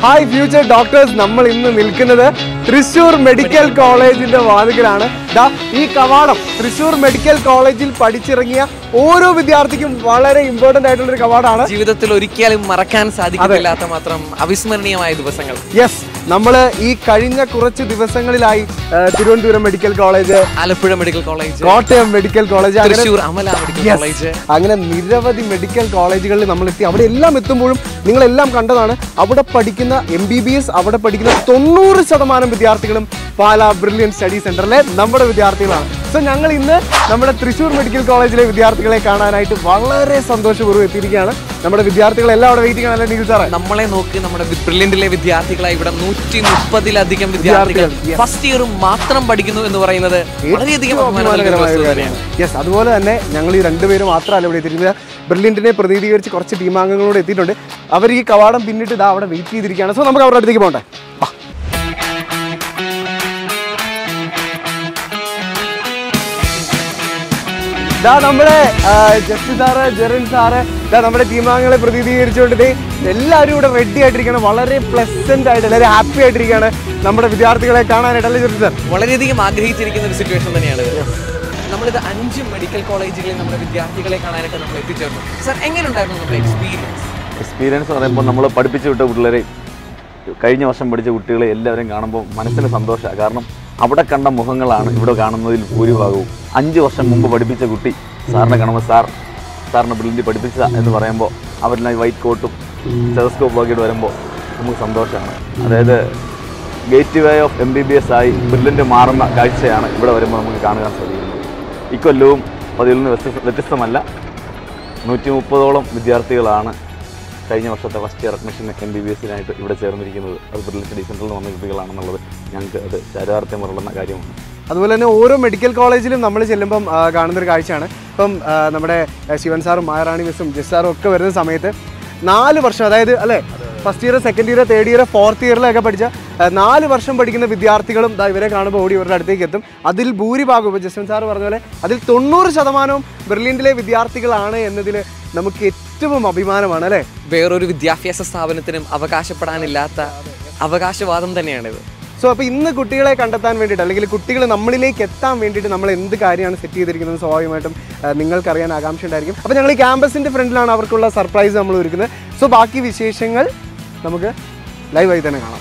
Hi future doctors നമ്മൾ ഇന്ന് നിൽക്കുന്നത് തൃശൂർ മെഡിക്കൽ കോളേജിന്റെ വാതിക്കലാണ് ദാ ഈ കവാടം തൃശൂർ മെഡിക്കൽ കോളേജിൽ പഠിച്ചിറങ്ങിയ ഓരോ വിദ്യാർത്ഥിക്കും വളരെ ഇമ്പോർട്ടന്റ് ആയിട്ടുള്ള ഒരു കവാടമാണ് ജീവിതത്തിൽ ഒരിക്കലും മറക്കാൻ സാധിക്കില്ലാത്ത മാത്രം അവിസ്മരണീയമായ ദിവസങ്ങൾ യെസ് നമ്മൾ ഈ കഴിഞ്ഞ കുറച്ച് ദിവസങ്ങളിലായി ആ, Thiruvananthapuram medical college Alappuzha medical college Kottayam medical college അങ്ങനെ Thrissur Amala medical Yes. College അങ്ങനെ നിരവധി മെഡിക്കൽ കോളേജുകളിൽ നമ്മൾ എത്തി അവിടെ എല്ലാം എത്തുമ്പോഴും നിങ്ങളെല്ലാം കണ്ടതാണ് അവിടെ പഠിക്കുന്ന എം ബി ബി എസ് അവിടെ പഠിക്കുന്ന തൊണ്ണൂറ് ശതമാനം വിദ്യാർത്ഥികളും പാലാ ബ്രില്യൻ സ്റ്റഡി സെന്ററിലെ നമ്മുടെ വിദ്യാർത്ഥികളാണ് സോ ഞങ്ങൾ ഇന്ന് നമ്മുടെ തൃശ്ശൂർ മെഡിക്കൽ കോളേജിലെ വിദ്യാർത്ഥികളെ കാണാനായിട്ട് വളരെ സന്തോഷപൂർവ്വം എത്തിയിരിക്കുകയാണ് നമ്മുടെ വിദ്യാർത്ഥികളെല്ലാം അവിടെ വെയിറ്റിംഗ് ആണല്ലേ നിഖിൽ സാറേ നമ്മളെ നോക്കി നമ്മുടെ ബ്രില്യന്റിലെ വിദ്യാർത്ഥികളായി ഇവിടെ നൂറ്റി മുപ്പതിലധികം വിദ്യാർത്ഥികൾ വിദ്യാർത്ഥികൾ, yes. ഫസ്റ്റ് ഇയർ മാത്രം പഠിക്കുന്നു എന്ന് പറയുന്നത് വളരെയധികം അഭിമാനം നൽകുന്ന അഭിമാനകരമായ വസ്തുത ഒരു തന്നെയാണ് കാര്യമാണ് യെസ് അതുപോലെ തന്നെ ഞങ്ങൾ ഈ രണ്ടുപേരും മാത്രമല്ല ഇവിടെ എത്തിയിരിക്കുന്നത് ബ്രില്യൻറ്റിനെ പ്രതിനിധീകരിച്ച് കുറച്ച് ടീമാംഗങ്ങളോട് എത്തിയിട്ടുണ്ട് അവർ ഈ കവാടം പിന്നിട്ട് ഇതാ അവിടെ വെയിറ്റ് ചെയ്തിരിക്കുകയാണ് സോ നമുക്ക് അവരുടെ അടുത്തേക്ക് പോകണ്ടേ വാ. ഇതാ നമ്മുടെ ആ, ജസ്റ്റി സാറ് ജെറിൻ സാറ് ഇതാ നമ്മുടെ ടീമാംഗങ്ങളെ പ്രതിനിധീകരിച്ചുകൊണ്ട് ദേ എല്ലാവരും ഇവിടെ റെഡി ആയിട്ടിരിക്കുകയാണ് വളരെ പ്ലസന്റ് ആയിട്ട് എല്ലാവരും ഹാപ്പി ആയിട്ടിരിക്കുകയാണ് നമ്മുടെ വിദ്യാർത്ഥികളെ കാണാനായിട്ട് അല്ലേ ജെറിൻ സാർ വളരെയധികം ആഗ്രഹിച്ചിരിക്കുന്ന ഒരു സിറ്റുവേഷൻ തന്നെയാണ് ഇത്. നമ്മളിത് അഞ്ച് മെഡിക്കൽ കോളേജുകളിൽ നമ്മുടെ വിദ്യാർത്ഥികളെ കാണാനായിട്ട് നമ്മൾ എത്തിച്ചേർന്നു സാർ എങ്ങനെയുണ്ടായിരുന്നു നമ്മുടെ എക്സ്പീരിയൻസ് എക്സ്പീരിയൻസ് പറയുമ്പോൾ നമ്മൾ പഠിപ്പിച്ചു വിട്ട പിള്ളേരെ കഴിഞ്ഞ വർഷം പഠിച്ച കുട്ടികളെ എല്ലാവരെയും കാണുമ്പോൾ മനസ്സിന് സന്തോഷമാണ് കാരണം അവിടെ കണ്ട മുഖങ്ങളാണ് ഇവിടെ കാണുന്നതിൽ ഭൂരിഭാഗവും അഞ്ച് വർഷം മുമ്പ് പഠിപ്പിച്ച കുട്ടി സാറിനെ കാണുമ്പോൾ സാർ സാറിനെ ബ്രില്ലിൻ്റെ പഠിപ്പിച്ച എന്ന് പറയുമ്പോൾ അവരെല്ലാം വൈറ്റ് കോട്ടും ടെലസ്കോപ്പ് ആക്കിയിട്ട് വരുമ്പോൾ നമുക്ക് സന്തോഷമാണ് അതായത് gateway of M B B S ആയി ബ്രില്ലിൻ്റെ മാറുന്ന കാഴ്ചയാണ് ഇവിടെ വരുമ്പോൾ നമുക്ക് കാണുവാൻ സാധിക്കുന്നത് ഇക്കൊല്ലവും അതിൽ നിന്ന് വ്യത്യസ്ത വ്യത്യസ്തമല്ല നൂറ്റി മുപ്പതോളം വിദ്യാർത്ഥികളാണ് കഴിഞ്ഞ വർഷത്തെ first year admission M B B എസിനായിട്ട് ഇവിടെ ചേർന്നിരിക്കുന്നത് അത് ബ്രില്യൻ സ്റ്റഡി സെൻറ്ററിൽ നിന്ന് വന്ന കുട്ടികളാണെന്നുള്ളത് ഞങ്ങൾക്ക് അത് ചാരിതാർത്ഥ്യം പറയുന്ന കാര്യമാണ് അതുപോലെ തന്നെ ഓരോ മെഡിക്കൽ കോളേജിലും നമ്മൾ ചെല്ലുമ്പം ആ, കാണുന്നൊരു കാഴ്ചയാണ് ഇപ്പം ആ, നമ്മുടെ ആ, ശിവൻ സാറും മായറാണി മിസ്സും ജിസ് സാറും ഒക്കെ വരുന്ന സമയത്ത് നാല് വർഷം അതായത് അല്ലേ first year second year third year fourth ഇയറിലൊക്കെ പഠിച്ച ആ, നാല് വർഷം പഠിക്കുന്ന വിദ്യാർത്ഥികളും ദാ ഇവരെ കാണുമ്പോൾ ഓടി ഇവരുടെ അടുത്തേക്ക് എത്തും അതിൽ ഭൂരിഭാഗവും ഇപ്പോൾ ജസ്റ്റിൻ സാർ പറഞ്ഞ പോലെ അതിൽ തൊണ്ണൂറ് ശതമാനവും ബ്രില്യൻറ്റിലെ വിദ്യാർത്ഥികളാണ് എന്നതിൽ നമുക്ക് ഏറ്റവും അഭിമാനമാണ് അല്ലേ വേറൊരു വിദ്യാഭ്യാസ സ്ഥാപനത്തിനും അവകാശപ്പെടാനില്ലാത്ത അവകാശവാദം തന്നെയാണിത് സോ അപ്പോൾ ഇന്ന് കുട്ടികളെ കണ്ടെത്താൻ വേണ്ടിയിട്ട് അല്ലെങ്കിൽ കുട്ടികൾ നമ്മളിലേക്ക് എത്താൻ വേണ്ടിയിട്ട് നമ്മൾ എന്ത് കാര്യമാണ് സെറ്റ് ചെയ്തിരിക്കുന്നത് സ്വാഭാവികമായിട്ടും ആ, നിങ്ങൾക്കറിയാൻ ആകാംക്ഷ ഉണ്ടായിരിക്കും അപ്പോൾ ഞങ്ങൾ ഈ ക്യാമ്പസിൻ്റെ ഫ്രണ്ടിലാണ് അവർക്കുള്ള സർപ്രൈസ് നമ്മൾ ഒരുക്കുന്നത് സോ ബാക്കി വിശേഷങ്ങൾ നമുക്ക് ലൈവായി തന്നെ കാണാം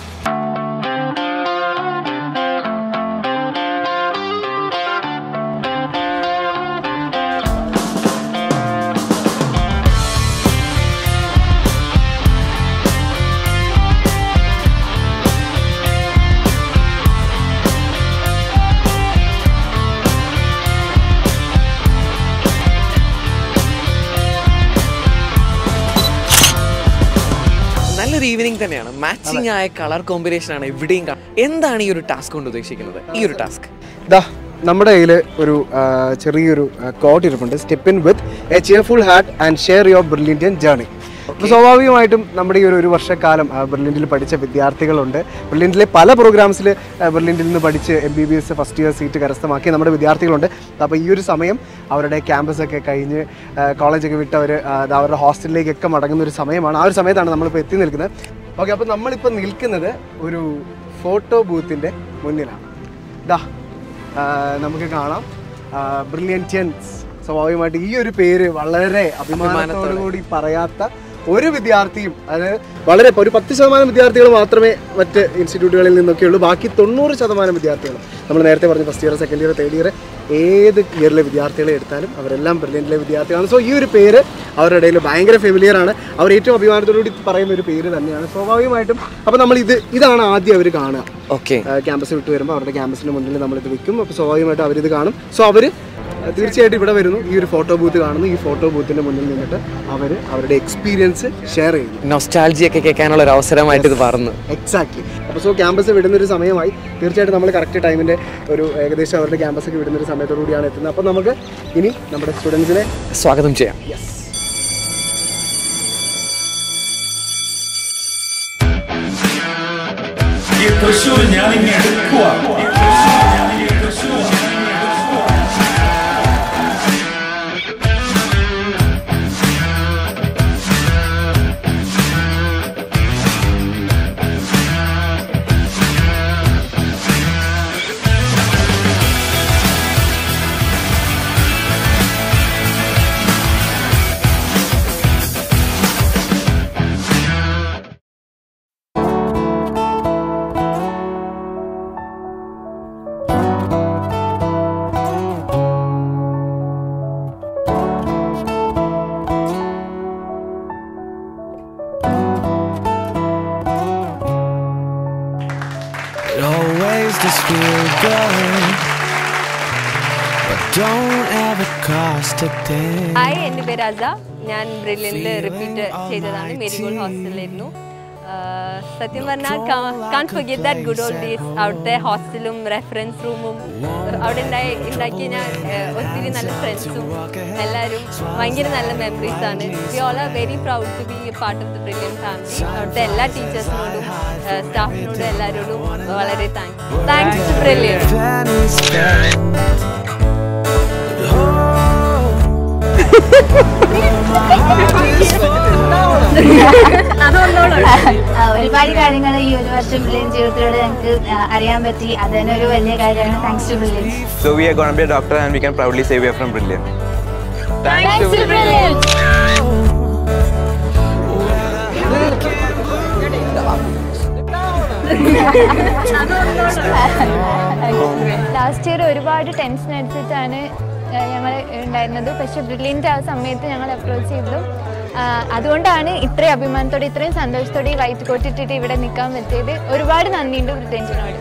നല്ലൊരു ഈവനിങ് തന്നെയാണ് മാച്ചിങ് ആയ കളർ കോമ്പിനേഷൻ ആണ് എവിടെയും കാണാം എന്താണ് ഈ ഒരു ടാസ്ക് കൊണ്ട് ഉദ്ദേശിക്കുന്നത് ഈ ഒരു ടാസ്ക് ദാ നമ്മുടെ കയ്യിൽ ഒരു ആ, ചെറിയൊരു കോട്ട് ഇരിപ്പുണ്ട് step in with a cheerful hat and share your Brilliantian journey അപ്പോൾ സ്വാഭാവികമായിട്ടും നമ്മുടെ ഈ ഒരു ഒരു വർഷക്കാലം ആ, ബ്രില്യൻറ്റിൽ പഠിച്ച വിദ്യാർത്ഥികളുണ്ട് ബ്രില്യൻറ്റിലെ പല പ്രോഗ്രാംസിൽ ബ്രില്യൻറ്റിൽ നിന്ന് പഠിച്ച് M B B S first year seat കരസ്ഥമാക്കിയ നമ്മുടെ വിദ്യാർത്ഥികളുണ്ട് അപ്പോൾ ഈ ഒരു സമയം അവരുടെ ക്യാമ്പസൊക്കെ കഴിഞ്ഞ് കോളേജൊക്കെ വിട്ട് അവർ അവരുടെ ഹോസ്റ്റലിലേക്കൊക്കെ മടങ്ങുന്ന ഒരു സമയമാണ് ആ ഒരു സമയത്താണ് നമ്മളിപ്പോൾ എത്തി നിൽക്കുന്നത് ഓക്കെ അപ്പോൾ നമ്മളിപ്പോൾ നിൽക്കുന്നത് ഒരു ഫോട്ടോ ബൂത്തിൻ്റെ മുന്നിലാണ് ദാ ആ, നമുക്ക് കാണാം ബ്രില്യൻറ്റിയൻസ് സ്വാഭാവികമായിട്ട് ഈ ഒരു പേര് വളരെ അഭിമാനത്തോടു കൂടി പറയാത്ത ഒരു വിദ്യാർത്ഥിയും അത് വളരെ ഒരു പത്ത് ശതമാനം വിദ്യാർത്ഥികൾ മാത്രമേ മറ്റ് ഇൻസ്റ്റിറ്റ്യൂട്ടുകളിൽ നിന്നൊക്കെ ഉള്ളൂ ബാക്കി തൊണ്ണൂറ് ശതമാനം വിദ്യാർത്ഥികൾ നമ്മൾ നേരത്തെ പറഞ്ഞു first year second year third year ഏത് ഇയറിലെ വിദ്യാർത്ഥികളെ എടുത്താലും അവരെല്ലാം ബ്രില്യൻറ്റിലെ വിദ്യാർത്ഥികളാണ് സോ ഈ ഒരു പേര് അവരുടെ ഇടയിൽ ഭയങ്കര ഫെമിലിയർ ആണ് അവർ ഏറ്റവും അഭിമാനത്തോടു കൂടി പറയുന്ന ഒരു പേര് തന്നെയാണ് സ്വാഭാവികമായിട്ടും അപ്പോൾ നമ്മൾ ഇത് ഇതാണ് ആദ്യം അവർ കാണുക ഓക്കെ ക്യാമ്പസ് വിട്ട് വരുമ്പോൾ അവരുടെ ക്യാമ്പസിന് മുന്നിൽ നമ്മളിത് വെക്കും അപ്പോൾ സ്വാഭാവികമായിട്ടും അവരിത് കാണും സോ അവർ തീർച്ചയായിട്ടും ഇവിടെ വരുന്നു ഈ ഒരു ഫോട്ടോ ബൂത്ത് കാണുന്നു ഈ ഫോട്ടോ ബൂത്തിൻ്റെ മുന്നിൽ നിന്നിട്ട് അവർ അവരുടെ എക്സ്പീരിയൻസ് ഷെയർ ചെയ്യുന്നു നൊസ്റ്റാൾജി ഒക്കെ കേൾക്കാനുള്ള ഒരു അവസരമായിട്ട് ഇത് പറഞ്ഞു എക്സാക്ട്ലി അപ്പോൾ സോ ക്യാമ്പസ് വിടുന്ന ഒരു സമയമായി തീർച്ചയായിട്ടും നമ്മൾ കറക്റ്റ് ടൈമിൻ്റെ ഒരു ഏകദേശം അവരുടെ ക്യാമ്പസൊക്കെ വിടുന്ന ഒരു സമയത്തോടു കൂടിയാണ് എത്തുന്നത് അപ്പോൾ നമുക്ക് ഇനി നമ്മുടെ സ്റ്റുഡൻസിനെ സ്വാഗതം ചെയ്യാം യെസ് ഈ തൃശ്ശൂർ ഞാനിങ്ങ് എടുക്കുക ഈ തൃശ്ശൂർ ഞാനിങ്ങ് തൃശ്ശൂർ ഞാനിങ്ങ് എടുക്കുക feel good, but don't ever cost a thing. Hi എൻ്റെ പേര് അസ ഞാൻ ബ്രില്യനിൽ റിപ്പീറ്റ് ചെയ്തതാണ് മേരിഗോൾഡ് ഹോസ്റ്റലിലായിരുന്നു ആഹ് സത്യം പറഞ്ഞാൽ can't forget that good old days അവിടുത്തെ ഹോസ്റ്റലും റെഫറൻസ് റൂമും അവിടെ ഉണ്ടായി ഉണ്ടാക്കിയ ഞാൻ ആഹ് ഒത്തിരി നല്ല ഫ്രണ്ട്സും എല്ലാവരും ഭയങ്കര നല്ല മെമ്മറീസ് ആണ് we all are very proud to be a part of the Brilliant family അവിടുത്തെ എല്ലാ ടീച്ചേഴ്സിനോടും സ്റ്റാഫിനോടും എല്ലാവരോടും വളരെ thanks thanks to Brilliant Pennies spent. ആ, ഒരുപാട് കാര്യങ്ങൾ ഈ ഒരു വർഷം ബ്രില്യൻ ജീവിതത്തിലൂടെ ഞങ്ങൾക്ക് ആ, അറിയാൻ പറ്റി അത് തന്നെ ഒരു വലിയ കാര്യമാണ് thanks to Brilliant So we are going to be a doctor and we can proudly say we are from Brilliant. Thanks to Brilliant last year ഒരുപാട് ടെൻഷൻ അടിച്ചിട്ടാണ് ഞങ്ങൾ ഉണ്ടായിരുന്നത് പക്ഷെ ബ്രില്യൻ്റ് ആ സമയത്ത് ഞങ്ങൾ അപ്രോച്ച് ചെയ്തു ആ, അതുകൊണ്ടാണ് ഇത്രയും അഭിമാനത്തോടെ ഇത്രയും സന്തോഷത്തോടെ ഈ വൈറ്റ് കോട്ട് ഇട്ടിട്ട് ഇവിടെ നിൽക്കാൻ പറ്റിയത് ഒരുപാട് നന്ദിയുണ്ട് ബ്രില്യൻറ്റിനോട്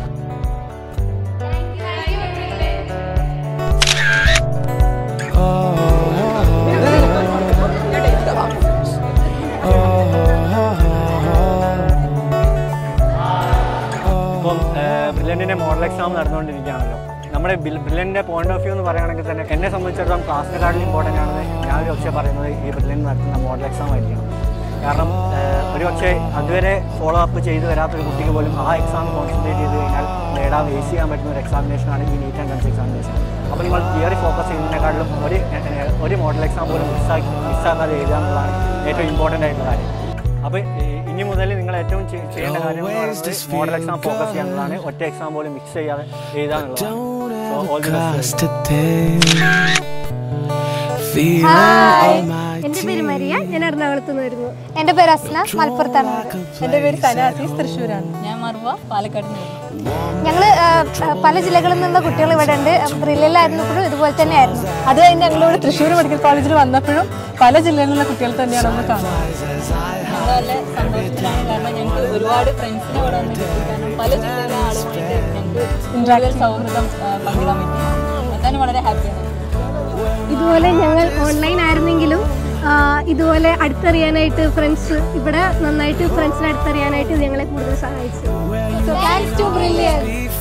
ഇപ്പം ബ്രില്യൻറ്റിൻ്റെ മോഡൽ എക്സാം നടന്നുകൊണ്ടിരിക്കുകയാണല്ലോ നമ്മുടെ ബ്രില്യൻ്റെ പോയിന്റ് ഓഫ് വ്യൂ എന്ന് പറയുകയാണെങ്കിൽ തന്നെ എന്നെ സംബന്ധിച്ചിടത്തോളം ക്ലാസ്സിനെക്കാട്ടിലും ഇമ്പോർട്ടൻ്റ് ആണെന്ന് ഞാൻ ഒരു പക്ഷേ പറയുന്നത് ഈ ബ്രില്യൻ നടത്തുന്ന മോഡൽ എക്സാം ആയിരിക്കണം കാരണം ഏഹ്, ഒരു പക്ഷേ അതുവരെ ഫോളോ അപ്പ് ചെയ്ത് വരാത്തൊരു കുട്ടിക്ക് പോലും ആ എക്സാം കോൺസെൻട്രേറ്റ് ചെയ്ത് കഴിഞ്ഞാൽ നേടാൻ വേസ് ചെയ്യാൻ പറ്റുന്ന ഒരു എക്സാമിനേഷനാണ് ഈ നീറ്റ് ആൻഡ് കൺസ് എക്സാമിനേഷൻ അപ്പോൾ നിങ്ങൾ തിയറി ഫോക്കസ് ചെയ്യുന്നതിനെക്കാട്ടിലും ഒരു ഏഹ്, ഒരു മോഡൽ എക്സാം പോലും മിസ്സാക്കി മിസ്സാക്കാതെ എഴുതുക എന്നുള്ളതാണ് ഏറ്റവും ഇമ്പോർട്ടൻ്റ് ആയിട്ടുള്ള കാര്യം അപ്പോൾ ഇനി മുതൽ നിങ്ങൾ ഏറ്റവും ചെയ്- ചെയ്യേണ്ട കാര്യം എന്ന് പറയുന്നത് മോഡൽ എക്സാം ഫോക്കസ് ചെയ്യുക എന്നുള്ളതാണ് ഒറ്റ എക്സാം പോലും മിക്സ് ചെയ്യാതെ എഴുതുക എന്നുള്ളതാണ് So, all the best. Cost a thing. Feeling almighty. എൻ്റെ പേര് മരിയ ഞാൻ എറണാകുളത്ത് നിന്ന് വരുന്നു എൻ്റെ പേര് അസ്ന മലപ്പുറത്താണ് എൻ്റെ പേര് കനാസീസ് തൃശ്ശൂരാണ് ഞാൻ മറുവ പാലക്കാട് ഞങ്ങൾ പല ജില്ലകളിൽ നിന്നുള്ള കുട്ടികൾ ഇവിടെ ഉണ്ട് ബ്രില്യനിലായിരുന്നപ്പോഴും ഇതുപോലെ തന്നെ ആയിരുന്നു അത് കഴിഞ്ഞ് ഞങ്ങളിവിടെ തൃശ്ശൂർ മെഡിക്കൽ കോളേജിൽ വന്നപ്പോഴും പല ജില്ലകളിലുള്ള കുട്ടികൾ തന്നെയാണ് നമ്മൾ കാണുന്നത് നല്ല സന്തോഷത്തിലാണ് കാരണം ഞങ്ങൾക്ക് ഒരുപാട് ഫ്രണ്ട്സിനെ ഇവിടെ വന്ന് കിട്ടി കാരണം പല ജില്ലയിലെ ആളുകളായിട്ട് ഞങ്ങൾക്ക് കൂടുതൽ സൗഹൃദം ആ, പങ്കിടാൻ പറ്റി അതാണ് വളരെ ഹാപ്പിയാണ് ഇതുപോലെ ഞങ്ങൾ ഓൺലൈൻ ആയിരുന്നെങ്കിലും ആ, ഇതുപോലെ അടുത്തറിയാനായിട്ട് ഫ്രണ്ട്സ് ഇവിടെ നന്നായിട്ട് ഫ്രണ്ട്സിനെ അടുത്തറിയാനായിട്ട് ഇത് ഞങ്ങളെ കൂടുതൽ സഹായിച്ചു thanks to Brilliant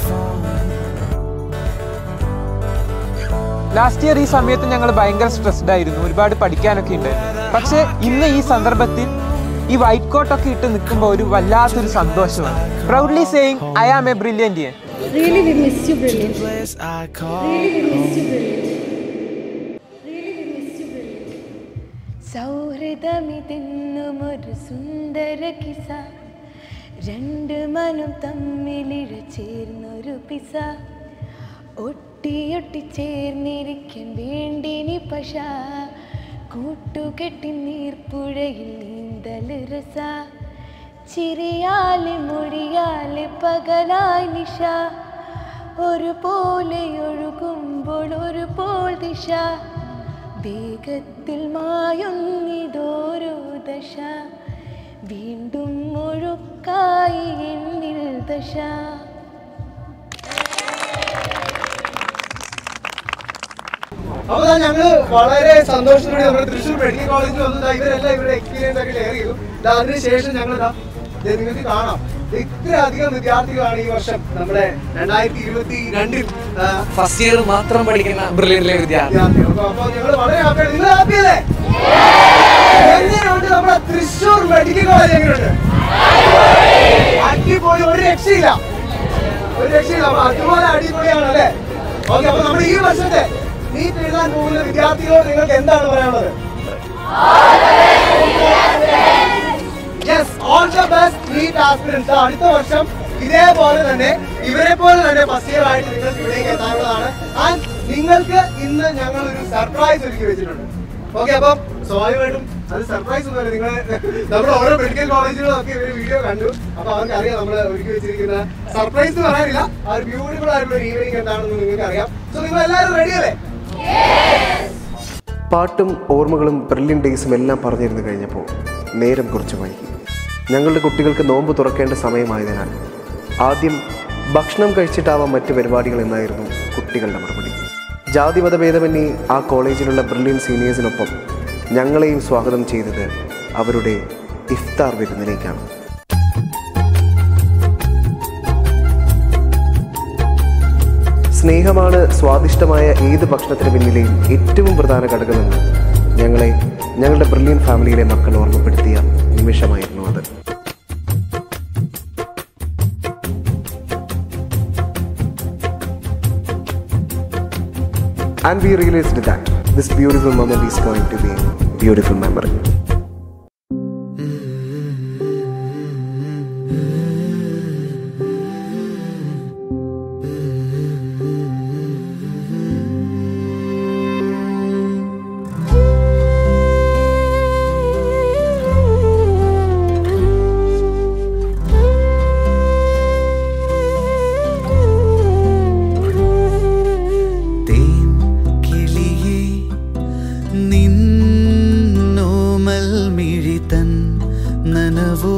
last year ഈ സമയത്ത് ഞങ്ങൾ ഭയങ്കര സ്ട്രെസ്ഡ് ആയിരുന്നു ഒരുപാട് പഠിക്കാനൊക്കെ ഉണ്ടായിരുന്നു പക്ഷേ ഇന്ന് ഈ സന്ദർഭത്തിൽ ഈ വൈറ്റ് കോട്ടൊക്കെ ഇട്ട് നിൽക്കുമ്പോൾ ഒരു വല്ലാത്തൊരു സന്തോഷമാണ് proudly saying I am a Brilliantian really we miss you Brilliant Place I call really we miss you Brilliant really we miss you Brilliant സൗഹൃദമിതെന്നുമൊരു സുന്ദര കിസ രണ്ട് മനം തമ്മിലിഴ ചേർന്നൊരു പിസ ഒട്ടിയൊട്ടി ചേർന്നിരിക്കാൻ വേണ്ടിനി പശ കൂട്ടുകെട്ടി നീർപ്പുഴയിൽ നീന്തൽ രസ ചിരിയാലെ മൊഴിയാലെ പകലായി നിശ ഒരുപോലെ ഒഴുകുമ്പോൾ ഒരു പോൽ ദിശ വേഗത്തിൽ മായുന്നിതോരോ ദശ വീണ്ടും ഒഴുക്കായി എന്നിൽ ദശ അപ്പൊ ദാ ഞങ്ങള് വളരെ സന്തോഷത്തോടെ നമ്മുടെ തൃശ്ശൂർ മെഡിക്കൽ കോളേജിൽ വന്നു ഇവരെല്ലാം ഇവരുടെ എക്സ്പീരിയൻസ് ഒക്കെ ഷെയർ ചെയ്തു ദാ അതിനുശേഷം ഞങ്ങൾ ദാ ദേ നിങ്ങൾക്ക് കാണാം ഇത്രയധികം വിദ്യാർത്ഥികളാണ് ഈ വർഷം നമ്മുടെ രണ്ടായിരത്തി ഇരുപത്തി രണ്ടിൽ ഫസ്റ്റ് ഇയർ മാത്രം പഠിക്കുന്ന ബ്രില്യൻറ്റിലെ വിദ്യാർത്ഥി വിദ്യാർത്ഥികൾ അപ്പൊ അപ്പൊ ഞങ്ങൾ വളരെ ഹാപ്പിയാണ് നിങ്ങൾ ഹാപ്പിയല്ലേ എങ്ങനെയുണ്ട് നമ്മുടെ തൃശ്ശൂർ മെഡിക്കൽ കോളേജ് എങ്ങനെയുണ്ട് അടിപൊളി ഒരു രക്ഷയില്ല ഒരു രക്ഷയില്ല അപ്പൊ അതുപോലെ അടിപൊളിയാണ് അല്ലേ ഓക്കെ അപ്പൊ നമ്മുടെ ഈ വർഷത്തെ നീറ്റ് എഴുതാൻ പോകുന്ന വിദ്യാർത്ഥികളോട് നിങ്ങൾക്ക് എന്താണ് പറയാനുള്ളത് yes all the best NEET aspirants അടുത്ത വർഷം ഇതേപോലെ തന്നെ ഇവരെ പോലെ തന്നെ ഫസ്റ്റ് ഇയർ ആയിട്ട് നിങ്ങൾക്ക് ഇവിടേക്ക് എത്താനുള്ളതാണ് ആൻഡ് നിങ്ങൾക്ക് ഇന്ന് ഞങ്ങൾ ഒരു സർപ്രൈസ് ഒരുക്കി വെച്ചിട്ടുണ്ട് ഓക്കെ അപ്പം സ്വാഭാവികമായിട്ടും അത് സർപ്രൈസ് ഒന്നുമല്ല നിങ്ങൾ നമ്മുടെ ഓരോ മെഡിക്കൽ കോളേജുകളും ഒക്കെ ഇവർ വീഡിയോ കണ്ടു അപ്പൊ അവർക്ക് അറിയാം നമ്മൾ ഒരുക്കി വെച്ചിരിക്കുന്ന സർപ്രൈസ് എന്ന് പറയാനില്ല ആ ഒരു ബ്യൂട്ടിഫുൾ ആയിട്ടുള്ള ഒരു ഈവനിങ് എന്താണെന്ന് നിങ്ങൾക്ക് അറിയാം സോ നിങ്ങൾ എല്ലാവരും റെഡി അല്ലേ പാട്ടും ഓർമ്മകളും ബ്രില്യൻ ഡേയ്സും എല്ലാം പറഞ്ഞിരുന്നു കഴിഞ്ഞപ്പോൾ നേരം കുറച്ച് വൈകി ഞങ്ങളുടെ കുട്ടികൾക്ക് നോമ്പ് തുറക്കേണ്ട സമയമായതിനാൽ ആദ്യം ഭക്ഷണം കഴിച്ചിട്ടാവാം മറ്റ് പരിപാടികൾ എന്നായിരുന്നു കുട്ടികളുടെ മറുപടി ജാതി മതഭേദമന്യേ ആ കോളേജിലുള്ള ബ്രില്യൻ സീനിയേഴ്സിനൊപ്പം ഞങ്ങളെയും സ്വാഗതം ചെയ്തത് അവരുടെ ഇഫ്താർ വിരുന്നിലേക്കാണ് സ്നേഹമാണ് സ്വാദിഷ്ടമായ ഏത് ഭക്ഷണത്തിന് പിന്നിലെയും ഏറ്റവും പ്രധാന ഘടകമെന്ന് ഞങ്ങളെ ഞങ്ങളുടെ ബ്രില്യൻ ഫാമിലിയിലെ മക്കൾ ഓർമ്മപ്പെടുത്തിയ നിമിഷമായിരുന്നു അത് And we realized that this beautiful moment is going to be a beautiful memory. തേൻ കിളിയേ നിന്നോമൽ മിഴി തൻ നനവോ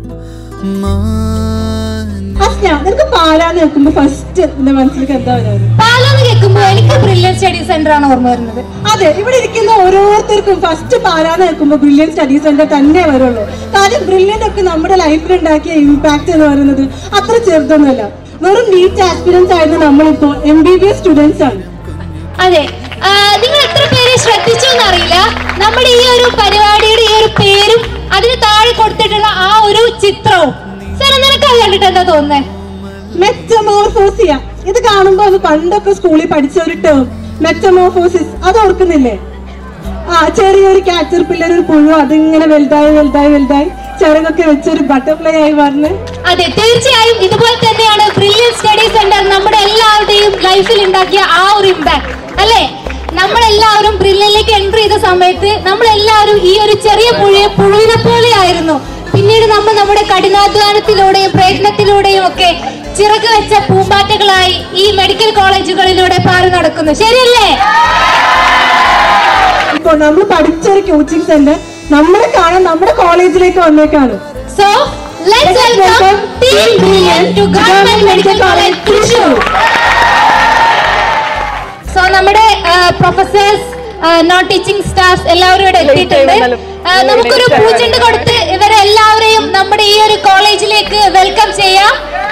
നിനക്ക് പാലാന്ന് കേൾക്കുമ്പോ ഫസ്റ്റ് എന്റെ മനസ്സിലേക്ക് എന്താ വരുന്നത് പാലാന്ന് കേൾക്കുമ്പോ എനിക്ക് ബ്രില്യൻ സ്റ്റഡി സെന്റർ ആണ് ഓർമ്മ വരുന്നത് അതെ ഇവിടെ ഇരിക്കുന്ന ഓരോരുത്തർക്കും ഫസ്റ്റ് പാലാന്ന് കേൾക്കുമ്പോൾ ബ്രില്യൻ സ്റ്റഡി സെന്റർ തന്നെ വരുള്ളൂ കാര്യം ബ്രില്യൻ്റ് ഒക്കെ നമ്മുടെ ലൈഫിൽ ഉണ്ടാക്കിയ ഇമ്പാക്ട് എന്ന് പറയുന്നത് അത്ര ചെറുതൊന്നുമല്ല വെറും നീറ്റ് ആസ്പിരൻസ് ആയിരുന്നു നമ്മളിപ്പോ M B B S students ആണ് അതെ ആ, നിങ്ങൾ എത്ര പേര് ശ്രദ്ധിച്ചു എന്നറിയില്ല നമ്മുടെ ഈ ഒരു പരിപാടിയുടെ ഈ ഒരു പേരും അതിന് താഴെ കൊടുത്തിട്ടുള്ള ആ ഒരു ചിത്രവും സാർ നിനക്ക് അത് കണ്ടിട്ട് എന്താ തോന്നുന്നത് മെറ്റമോർഫോസിയ ഇത് കാണുമ്പോ അത് പണ്ടൊക്കെ സ്കൂളിൽ പഠിച്ച ഒരു ടേം മെറ്റമോർഫോസിസ് അത് ഓർക്കുന്നില്ലേ ആ ചെറിയൊരു കാച്ചർ പില്ലർ ഒരു പുഴു അതിങ്ങനെ വലുതായി വലുതായി വലുതായി ചിറകൊക്കെ വെച്ചൊരു ബട്ടർഫ്ലൈ ആയി മാറുന്നത് അതെ തീർച്ചയായും ഇതുപോലെ തന്നെയാണ് ബ്രില്യൻ സ്റ്റഡി സെന്റർ നമ്മുടെ എല്ലാവരുടെയും ലൈഫിൽ ഉണ്ടാക്കിയ ആ ഒരു ഇമ്പാക്ട് അല്ലേ നമ്മളെല്ലാവരും ബ്രില്യനിലേക്ക് എൻട്രി ചെയ്ത സമയത്ത് നമ്മളെല്ലാവരും ഈ ഒരു ചെറിയ പുഴയെ പുഴുവിനെ പോലെ ആയിരുന്നു പിന്നീട് നമ്മൾ നമ്മുടെ കഠിനാധ്വാനത്തിലൂടെയും പ്രയത്നത്തിലൂടെയും ഒക്കെ ചിറക് വെച്ച പൂമ്പാറ്റകളായി ഈ മെഡിക്കൽ കോളേജുകളിലൂടെ പാറി നടക്കുന്നു ശരിയല്ലേ ഇപ്പൊ നമ്മൾ പഠിച്ച ഒരു കോച്ചിങ് സെന്റർ നമ്മളെ കാണാൻ നമ്മുടെ കോളേജിലേക്ക് വന്നേക്കാണ് so let's welcome team Brilliant to government medical college Thrissur so നമ്മുടെ പ്രൊഫസേഴ്സ് നോൺ ടീച്ചിങ് സ്റ്റാഫ്സ് എല്ലാവരും ഇവിടെ എത്തിയിട്ടുണ്ട് ആ, നമുക്കൊരു പൂച്ചെണ്ട് കൊടുത്ത് ഇവരെ എല്ലാവരെയും നമ്മുടെ ഈ ഒരു കോളേജിലേക്ക് വെൽക്കം ചെയ്യാം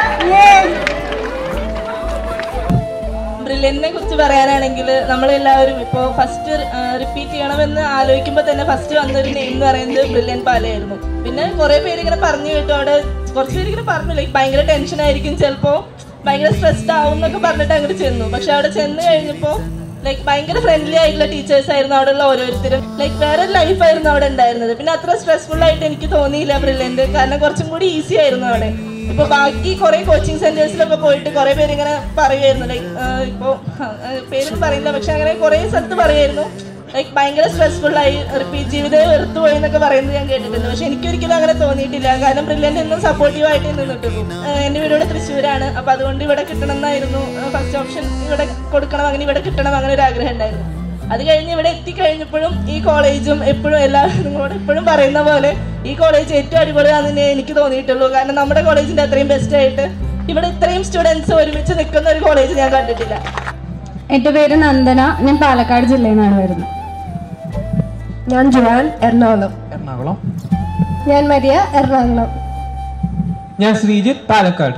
ബ്രില്യന്റിനെ കുറിച്ച് പറയാനാണെങ്കിൽ നമ്മളെല്ലാവരും ഇപ്പോൾ ഫസ്റ്റ് റിപ്പീറ്റ് ചെയ്യണമെന്ന് ആലോചിക്കുമ്പോൾ തന്നെ ഫസ്റ്റ് വന്നൊരു നെയിം എന്ന് പറയുന്നത് ബ്രില്യൻ പാലയായിരുന്നു പിന്നെ കുറേ പേര് ഇങ്ങനെ പറഞ്ഞു കേട്ടു അവിടെ കുറച്ച് പേര് ഇങ്ങനെ പറഞ്ഞു ലൈക്ക് ഭയങ്കര ടെൻഷൻ ആയിരിക്കും ചിലപ്പോൾ ഭയങ്കര സ്ട്രെസ്ഡ് ആവും എന്നൊക്കെ പറഞ്ഞിട്ട് അങ്ങോട്ട് ചെന്നു പക്ഷെ അവിടെ ചെന്ന് കഴിഞ്ഞപ്പോൾ ലൈക്ക് ഭയങ്കര ഫ്രണ്ട്ലി ആയിട്ടുള്ള ടീച്ചേഴ്സ് ആയിരുന്നു അവിടെ ഉള്ള ഓരോരുത്തരും ലൈക്ക് വേറെ ഒരു ലൈഫായിരുന്നു അവിടെ ഉണ്ടായിരുന്നത് പിന്നെ അത്ര സ്ട്രെസ്ഫുൾ ആയിട്ട് എനിക്ക് തോന്നിയില്ല ബ്രില്യന്റ് കാരണം കുറച്ചും കൂടി ഈസി ആയിരുന്നു അവിടെ ഇപ്പൊ ബാക്കി കുറെ കോച്ചിങ് സെന്റേഴ്സിലൊക്കെ പോയിട്ട് കുറെ പേര് ഇങ്ങനെ പറയുമായിരുന്നു ലൈക്ക് ഇപ്പോ പേരൊന്നും പറയില്ല പക്ഷെ അങ്ങനെ കുറെ സ്ഥലത്ത് പറയുമായിരുന്നു ലൈക്ക് ഭയങ്കര സ്ട്രെസ്ഫുൾ ആയി റിപ്പീറ്റ് ജീവിതം വെറുത്തു പോയി എന്നൊക്കെ പറയുന്നത് ഞാൻ കേട്ടിട്ടുണ്ട് പക്ഷെ എനിക്കൊരിക്കലും അങ്ങനെ തോന്നിയിട്ടില്ല കാരണം ബ്രില്യൻ്റ് എന്നും സപ്പോർട്ടീവ് ആയിട്ട് നിന്നിട്ടുള്ളൂ ആഹ് എന്റെ വീട് ഇവിടെ തൃശ്ശൂരാണ് അപ്പൊ അതുകൊണ്ട് ഇവിടെ കിട്ടണം എന്നായിരുന്നു ഫസ്റ്റ് ഓപ്ഷൻ ഇവിടെ കൊടുക്കണം അങ്ങനെ ഇവിടെ കിട്ടണം അങ്ങനെ ഒരു ആഗ്രഹം ഉണ്ടായിരുന്നു അത് കഴിഞ്ഞ് ഇവിടെ എത്തിക്കഴിഞ്ഞപ്പോഴും ഈ കോളേജും എപ്പോഴും എല്ലാവരും നിങ്ങളോട് എപ്പോഴും പറയുന്ന പോലെ ഈ കോളേജ് ഏറ്റവും അടിപൊളിയാണെന്ന് എനിക്ക് തോന്നിയിട്ടുള്ളൂ കാരണം നമ്മുടെ കോളേജിന്റെ അത്രയും ബെസ്റ്റ് ആയിട്ട് ഇവിടെ ഇത്രയും സ്റ്റുഡൻസ് ഒരുമിച്ച് നിൽക്കുന്ന ഒരു കോളേജ് ഞാൻ കണ്ടിട്ടില്ല എൻ്റെ പേര് നന്ദന ഞാൻ പാലക്കാട് ജില്ലയിൽ നിന്നാണ് വരുന്നത് ഞാൻ ജുവാൻ എറണാകുളം എറണാകുളം ഞാൻ മരിയ എറണാകുളം ഞാൻ ശ്രീജിത്ത് പാലക്കാട്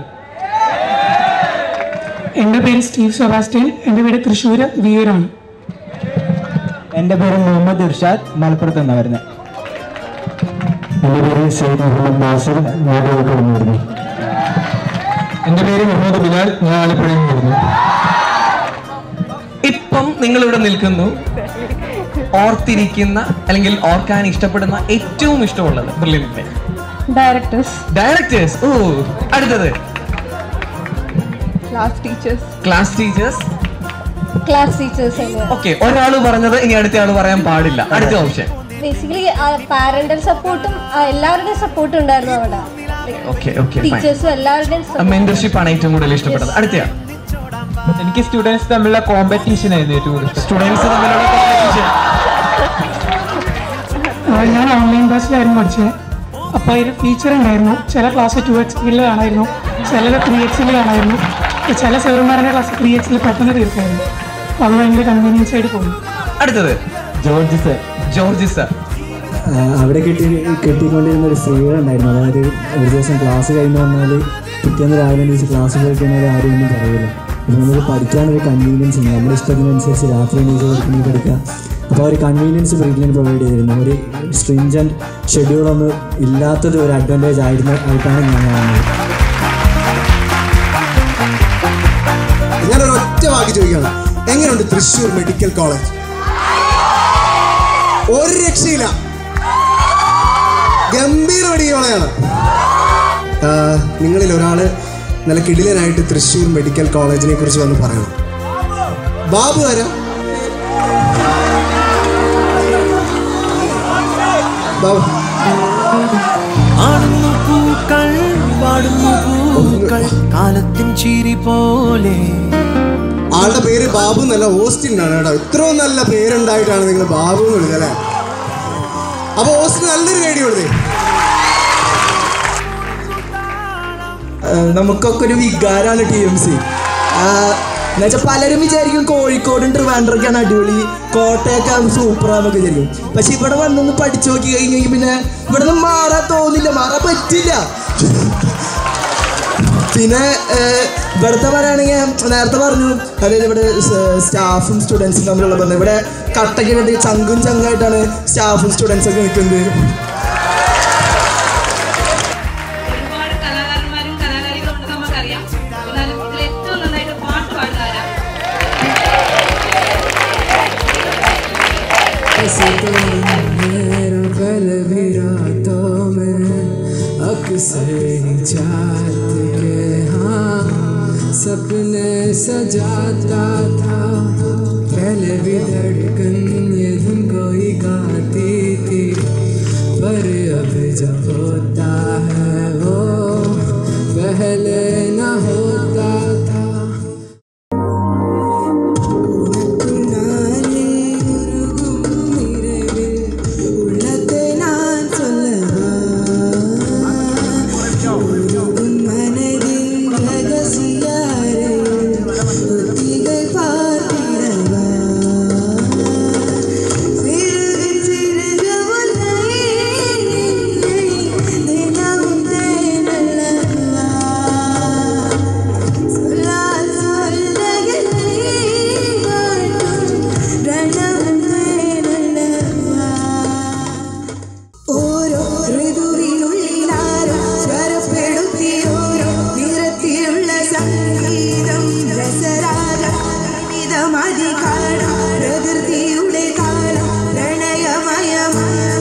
എൻ്റെ പേര് സ്റ്റീവ് സെബാസ്റ്റ്യൻ എൻ്റെ വീട് തൃശ്ശൂർ വിയൂരാണ് എൻ്റെ പേര് മുഹമ്മദ് ഇർഷാദ് മലപ്പുറത്ത് നിന്നാണ് വരുന്നത് എൻ്റെ പേര് സെയ്ദ് മുഹമ്മദ് നാസിർ ഞാൻ കോഴിക്കോട് നിന്ന് വരുന്നു എൻ്റെ പേര് മുഹമ്മദ് ബിലാൽ ഞാൻ ആലപ്പുഴയിൽ നിന്ന് വരുന്നു ഇപ്പം നിങ്ങൾ ഇവിടെ നിൽക്കുന്നു ഓർത്തിരിക്കുന്ന അല്ലെങ്കിൽ ഓർക്കാൻ ഇഷ്ടപ്പെടുന്ന ഏറ്റവും ഇഷ്ടമുള്ളത് ബ്രില്യൻറ്റിന്റെ ഡയറക്ടേഴ്സ് ഡയറക്ടേഴ്സ് ഓ അടുത്തത് class teachers class teachers class teachers okay ഒരാൾ പറഞ്ഞത് ഇനി അടുത്ത ആൾ പറയാൻ പാടില്ല അടുത്ത ഓപ്ഷൻ ബേസിക്കലി പാരന്റൽ സപ്പോർട്ടും എല്ലാവരുടെയും സപ്പോർട്ട് ഉണ്ടായിരുന്നു അവിടെ ഓക്കെ ഓക്കെ ടീച്ചേഴ്സും എല്ലാവരുടെയും support. മെന്റർഷിപ്പ് ആണ് ഏറ്റവും കൂടുതൽ ഇഷ്ടപ്പെട്ടത് അടുത്തയാൾ എനിക്ക് സ്റ്റുഡൻസ് തമ്മിലുള്ള കോമ്പറ്റീഷൻ ആയിരുന്നു ഏറ്റവും കൂടുതൽ സ്റ്റുഡൻസ് തമ്മിലുള്ള കോമ്പറ്റീഷൻ ആ, ഞാൻ ഓൺലൈൻ ക്ലാസ്സിലായിരുന്നു പഠിച്ചത് അപ്പോൾ അതിൽ ഫീച്ചർ ഉണ്ടായിരുന്നു ചില ക്ലാസ് ടു എക്സ് സ്പീഡിൽ കാണായിരുന്നു ചിലരെ ത്രീ എക്സിൽ കാണായിരുന്നു അപ്പോൾ ചില സെവറുമാരുടെ ക്ലാസ് ത്രീ എക്സിൽ പെട്ടെന്ന് തീർക്കായിരുന്നു അപ്പോൾ അത് ഭയങ്കര കൺവീനിയൻസ് ആയിട്ട് തോന്നി അടുത്തത് ജോർജ് സർ ജോർജ് സർ അവിടെ കിട്ടി കിട്ടിക്കൊണ്ടിരുന്ന ഒരു ഫ്രീഡം ഉണ്ടായിരുന്നു അതായത് ഒരു ദിവസം ക്ലാസ് കഴിഞ്ഞ് വന്നാൽ പിറ്റേന്ന് രാവിലെ എണീച്ച് ക്ലാസ് പോയി കഴിഞ്ഞാൽ ആരും ഒന്നും പറയില്ല അപ്പോൾ നമുക്ക് പഠിക്കാനൊരു കൺവീനിയൻസ് ഉണ്ട് നമ്മുടെ ഇഷ്ടത്തിനനുസരിച്ച് രാത്രി എണീച്ച് പഠിക്കണമെങ്കിൽ പഠിക്കാം അപ്പോൾ ഒരു കൺവീനിയൻസ് ബ്രില്യൻ പ്രൊവൈഡ് ചെയ്തിരുന്നു ഒരു സ്ട്രിഞ്ചൻറ്റ് ഷെഡ്യൂളൊന്നും ഇല്ലാത്തത് ഒരു അഡ്വാൻറ്റേജ് ആയിരുന്നു ആയിട്ടാണ് ഞാൻ കാണുന്നത് ഞാനൊരു ഒറ്റ വാക്ക് ചോദിക്കണം എങ്ങനെയുണ്ട് തൃശ്ശൂർ മെഡിക്കൽ കോളേജ് ഒരു രക്ഷയില്ല ഗംഭീര മെഡിക്കൽ കോളേജാണ് ആ, നിങ്ങളിൽ ഒരാള് നല്ല കിടിലനായിട്ട് തൃശ്ശൂർ മെഡിക്കൽ കോളേജിനെ കുറിച്ച് വന്ന് പറയണം ബാബു ആരാ ബാബു ആടുന്നു പൂക്കൾ പാടുന്നു പൂക്കൾ കാലത്തിൻ ചിരി പോലെ ആളുടെ പേര് ബാബു എന്നല്ല ഓസ്റ്റിൻ എന്നാണ് കേട്ടോ ഇത്രയും നല്ല പേരുണ്ടായിട്ടാണ് നിങ്ങൾ ബാബു എന്ന് വിളിച്ചത് അല്ലേ അപ്പൊ ഓസ്റ്റിൻ നല്ലൊരു റേഡിയോ കൊടുത്തേ നമുക്കൊക്കെ ഒരു വികാരമാണ് ടി എം സി എന്നുവെച്ചാൽ പലരും വിചാരിക്കും കോഴിക്കോടും ട്രിവാൻഡ്രൊക്കെയാണ് അടിപൊളി കോട്ടയൊക്കെ സൂപ്പറാന്നൊക്കെ വിചാരിക്കും പക്ഷെ ഇവിടെ വന്നൊന്ന് പഠിച്ചു നോക്കി കഴിഞ്ഞെങ്കിൽ പിന്നെ ഇവിടെ നിന്ന് മാറാൻ തോന്നില്ല മാറാൻ പറ്റില്ല പിന്നെ ഏഹ്, ഇവിടുത്തെ പറയുകയാണെങ്കിൽ നേരത്തെ പറഞ്ഞു അതായത് ഇവിടെ സ്റ്റാഫും സ്റ്റുഡൻസും തമ്മിലുള്ള ബന്ധം ഇവിടെ കട്ടയ്ക്ക് വേണ്ടി ചങ്കും ചങ്കായിട്ടാണ് സ്റ്റാഫും സ്റ്റുഡൻസും ഒക്കെ നിൽക്കുന്നത് ഒരുപാട് കലാകാരന്മാരും കലാകാരികളും ഉണ്ടെന്ന് നമുക്കറിയാം എന്നാലും ഇതിൽ ഏറ്റവും നന്നായിട്ട് പാട്ട് പാടുന്നവരാ ऐसे तो मेरा पल भी रातों में अक्सर ही चाहते के हाँ सपने सजाता था पहले भी धड़कन ये धुन कोई गाती थी पर अब जब होता है वो पहले न होता था உள்ளத்தை நான் சொல்லவா உன் மனதின் ரகசிய அறையில் ஒத்திகை பார்த்திடவா சிறுகு சிறுகு உன்னை தினமும் தேடலவா சொல்லால் சொல்லையில்லை வாழும் ரணம் தேடலவா ഓരോ ഋതുവിനുള്ളിലാരോ സ്വരപ്പെടുത്തി ഓരോ നിറത്തിലുള്ള സംഗീതം രസരാഗം വിവിധമതി കാണും പ്രകൃതിയുടെ കാലം പ്രണയമയമേകം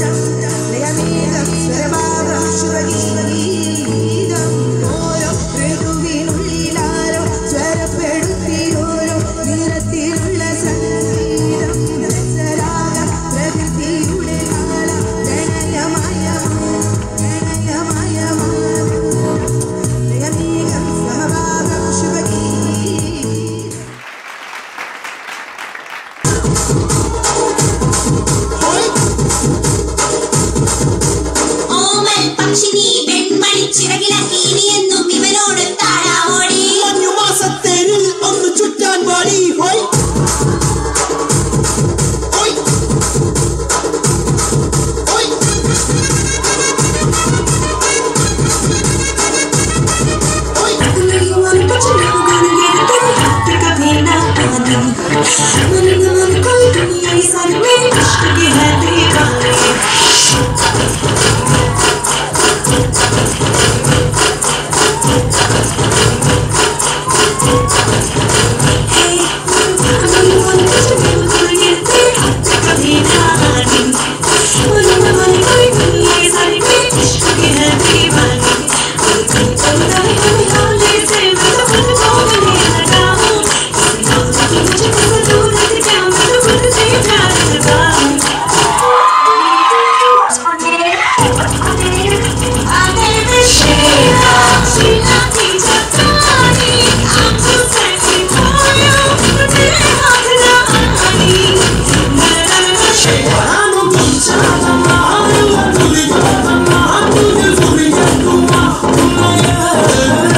സ്വരഭാവം ശുഭഗീതം ഓരോ ഋതുവിനുള്ളിലാരോ സ്വരപ്പെടുത്തി ഓരോ നിറത്തിലുള്ള സംഗീതം രസരാഗം പ്രകൃതിയുടെ കാലം പ്രണയമയം പ്രണയമയം പ്രണയമേകം സമഭാവം ശുഭഗീതം ഓമൽ പക്ഷിനി വെൺമണി ചിറകിലക്കി ഇനി എന്നും ഇവനോട് താഴാവോടി മാസത്തേരിൽ ഒന്ന് ചുറ്റാൻ പാടി ഹോയ് I'm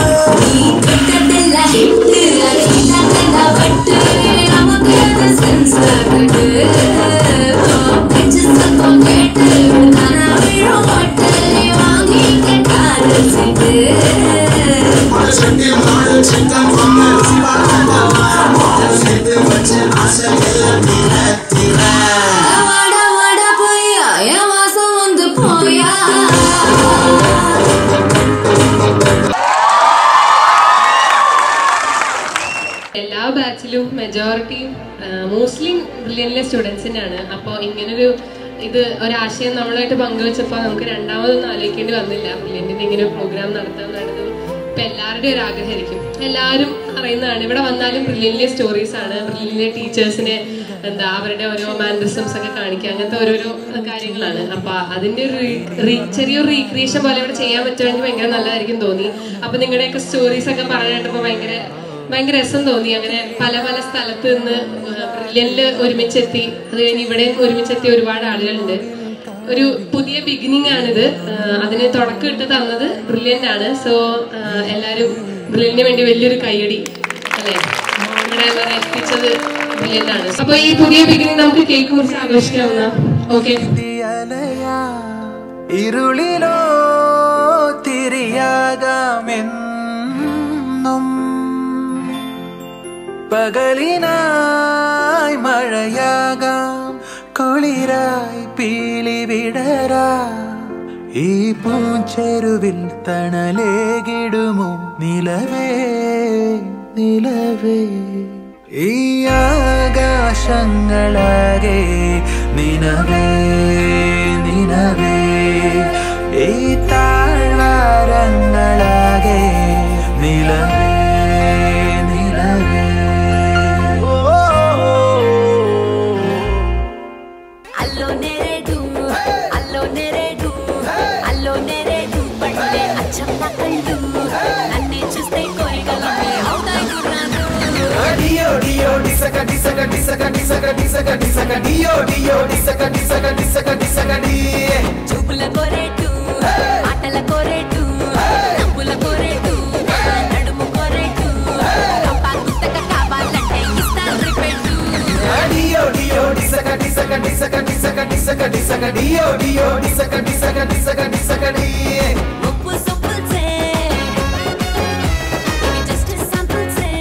ബ്രില്യനിലെ സ്റ്റുഡൻസിനാണ് അപ്പോൾ ഇങ്ങനൊരു ഇത് ഒരാശയം നമ്മളായിട്ട് പങ്കുവെച്ചപ്പോൾ നമുക്ക് രണ്ടാമതൊന്നും ആലോചിക്കേണ്ടി വന്നില്ല ബ്രില്യൻറ്റിന് ഇങ്ങനെ ഒരു പ്രോഗ്രാം നടത്താമെന്നുള്ളത് ഇപ്പം എല്ലാവരുടെയും ഒരു ആഗ്രഹമായിരിക്കും എല്ലാവരും അറിയുന്നതാണ് ഇവിടെ വന്നാലും ബ്രില്യനിലെ സ്റ്റോറീസ് ആണ് ബ്രില്യനിലെ ടീച്ചേഴ്സിനെ എന്താ അവരുടെ ഓരോ മാനറിസംസ് ഒക്കെ കാണിക്കുക അങ്ങനത്തെ ഓരോരോ കാര്യങ്ങളാണ് അപ്പൊ അതിന്റെ ഒരു re- re- ചെറിയൊരു റീക്രിയേഷൻ പോലെ ഇവിടെ ചെയ്യാൻ പറ്റുമെങ്കിൽ ഭയങ്കര നല്ലതായിരിക്കും തോന്നി അപ്പൊ നിങ്ങളുടെയൊക്കെ സ്റ്റോറീസ് ഒക്കെ പറയാനായിട്ടപ്പോൾ ഭയങ്കര ഭയങ്കര രസം തോന്നി അങ്ങനെ പല പല സ്ഥലത്ത് നിന്ന് ബ്രില്യനിൽ ഒരുമിച്ചെത്തി അത് കഴിഞ്ഞ് ഇവിടെ ഒരുമിച്ചെത്തിയ ഒരുപാട് ആളുകളുണ്ട് ഒരു പുതിയ ബിഗിനിങ് ആണിത് ആ, അതിന് തുടക്കം ഇട്ട് തന്നത് ബ്രില്യൻ്റ് ആണ് സോ എല്ലാവരും ബ്രില്യന്റിന് വേണ്ടി വലിയൊരു കൈയടി അല്ലേ ഇവിടെ വരെ എത്തിച്ചത് ബ്രില്യൻ്റ് ആണ് അപ്പൊ ഈ പുതിയ ബിഗിനിങ് നമുക്ക് കേക്ക് കുറിച്ച് ആഘോഷിക്കാവുന്ന ഓക്കെ ഇരുളിലോ തിരിയാകാമെന്നും പകലിനായി മഴയാകാം കുളിരായി പീലി വിടരാ ഈ പൂഞ്ചെരുവിൽ തണലേകിടുമോ നിലവേ നിലവേ ഈ ആകാശങ്ങളാകെ നിനവേ നിനവേ ഈ താഴ്വാരങ്ങളാകെ നിലവേ നിലവേ అల్లో నేరేడు అల్లో నేరేడు అల్లో నేరేడు పళ్ళే అచ్చం నా కళ్ళు నన్నే చూస్తే కోరికలన్నీ అవుతాయి గుర్రాలు డియో డియో డిసక డిసక డిసక డిసక డిసక డిసక డియో డియో డిసక డిసక డిసక డిసక డి చూపుల కోరేటు ఆటల కోరేటు నవ్వుల కోరేటు నడుము కోరేటు రంపా గుత్తక కావాలంటే ఇస్తాను రిపెట్టు డియో డియో డిసక డిసక డిసక డిసక డిసక డిసక డియో డియో డిసక డిసక డిసక డిసక డి ముప్పు సొప్పుల్సే ఇవి జస్ట్ శాంపుల్సే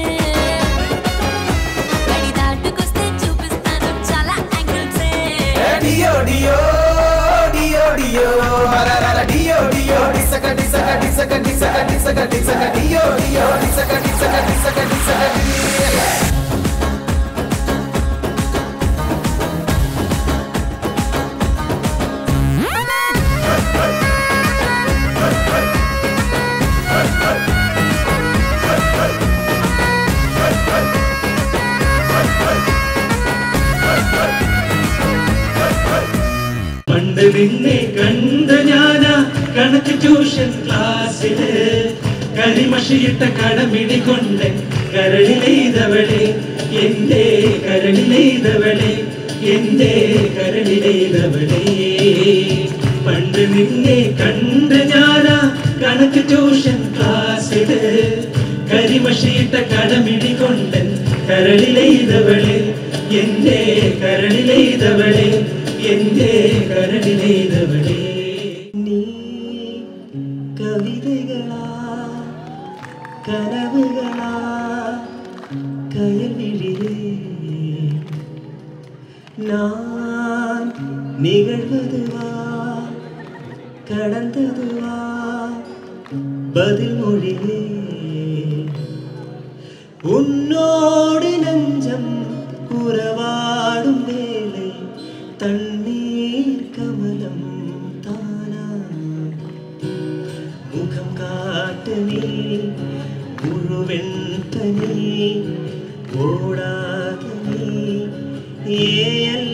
గడి దాటుకొస్తే చూపిస్తాను చాలా యాంగిల్సే డియో డియో డియో డియో హరరర డియో డియో డిసక డిసక డిసక డిసక డిసక డిసక డియో డియో డిసక డిసక డిసక డిసక డి പണ്ട് നിന്നെ കണ്ട ഞാന കണക്ക് ട്യൂഷൻ ക്ലാസ്സില് കരിമഷിയിട്ട കടമിടി കൊണ്ട് കരളിലെയ്തവളെ എന്റെ കരളിലെയ്തവളെ എന്റെ കരളിലെയ്തവളെ പണ്ട് നിന്നെ കണ്ട ഞാന കണക്ക് ട്യൂഷൻ ക്ലാസ്സില് കരിമഷിയിട്ട കടമിടി കൊണ്ട് കരളിലെയ്തവളെ എന്റെ കരളിലെയ്തവളെ എന്റെ കരളിലെയ്തവളെ നീ കവിതകളാ കനവുകളാ കയൽവിഴിയേ நான் நிகழ்வதுவா கடந்ததுவா பதில் மொழியே உன்னோடு நெஞ்சம் உறவாடும் வேலை தண்ணீர் கமலம் தானா முகம் காட்டு நீ முழுவெண்ட நீ ஓடாத நீ ஏயல்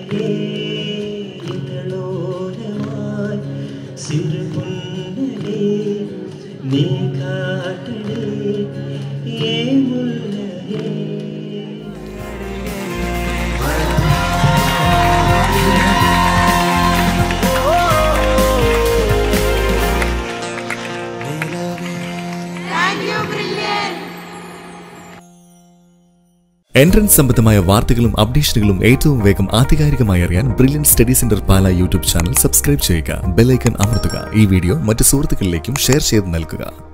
இதழோரமாய் சிறு புன்னகை நீ காட்டடி ஏ முல்லையே എൻട്രൻസ് സംബന്ധമായ വാർത്തകളും അപ്ഡേഷനുകളും ഏറ്റവും വേഗം ആധികാരികമായി അറിയാൻ Brilliant study centre Pala YouTube channel subscribe ചെയ്യുക ബെല്ലൈക്കൺ അമർത്തുക ഈ വീഡിയോ മറ്റ് സുഹൃത്തുക്കളിലേക്കും ഷെയർ ചെയ്ത് നൽകുക